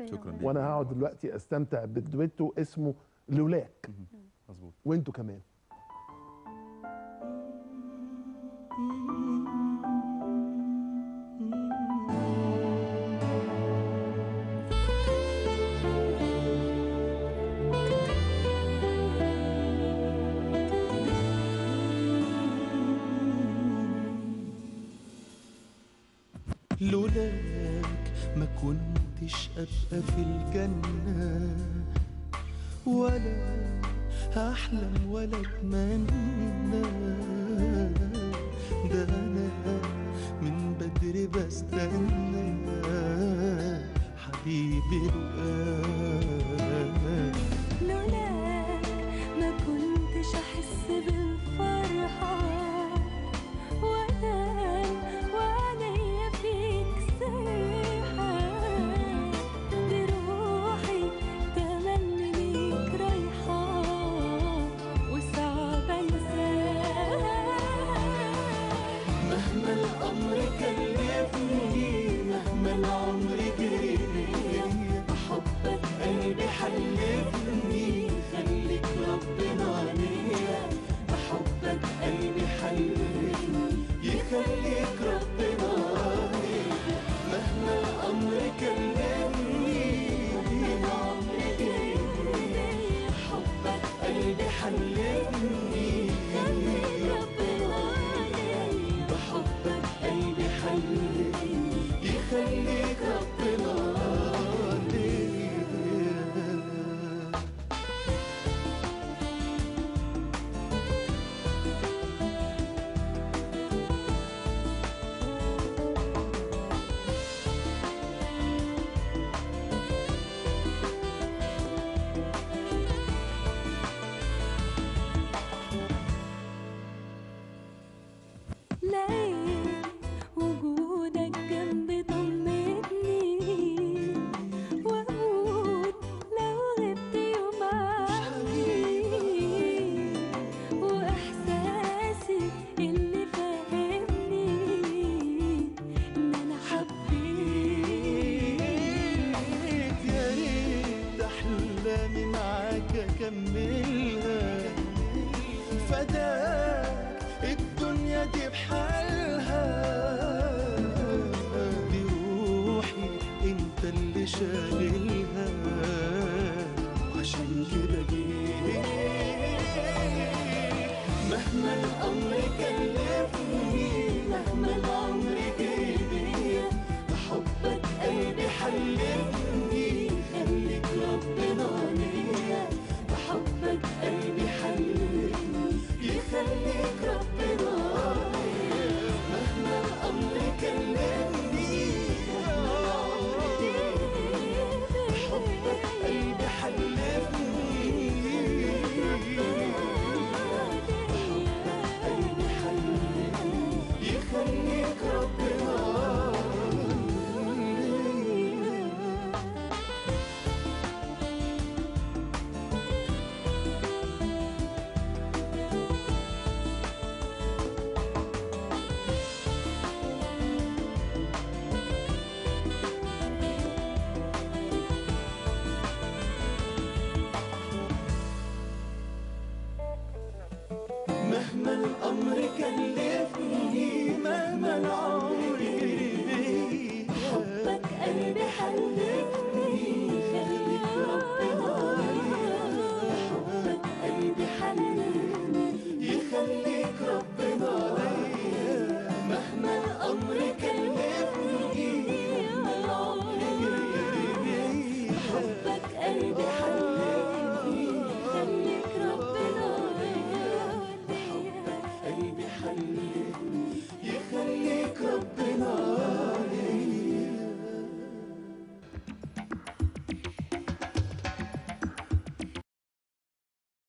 شكرا ليك وانا هقعد دلوقتي استمتع بالدويتو اسمه لولاك مظبوط وانتوا كمان لولاك ما كنتش ابقى في الجنة ولا هحلم ولا اتمنى ده انا من بدري بستنى حبيبي لقاك لولاك ما كنتش احس بالفرحة وانام وعينيا فيك سايحة دي روحي تملي ليك رايحة وصعب انساك مهما الأمر كلفني مهما العمر جري بحبك قلبي حلفني خليك ربنا عليا بحبك قلبي حلفني يخليك ربنا عليا مهما الأمر كلفني مهما العمر جري بحبك قلبي حلفني خليك ربنا عليا بحبك قلبي حلفني يخليك ربنا عليا لقيت وجودك جنبي طمني واموت لو غبت يوم عني واحساسي اللي فاهمني ان انا حبيت يا ريت احلامي معاك اكملها فداك الدنيا دي بحالها دي روحي انت اللي شاغلها عشان كده جيت مهما الامر كلفني مهما العمر جري بحبك قلبي حلفني خليك ربنا عليا بحبك قلبي حلفني يخليك ربنا عليا مهما الامر كلمني مهما العمر جري بحبك قلبي حلفني قلبي حلفني يخليك ربنا مهما الأمر كلفني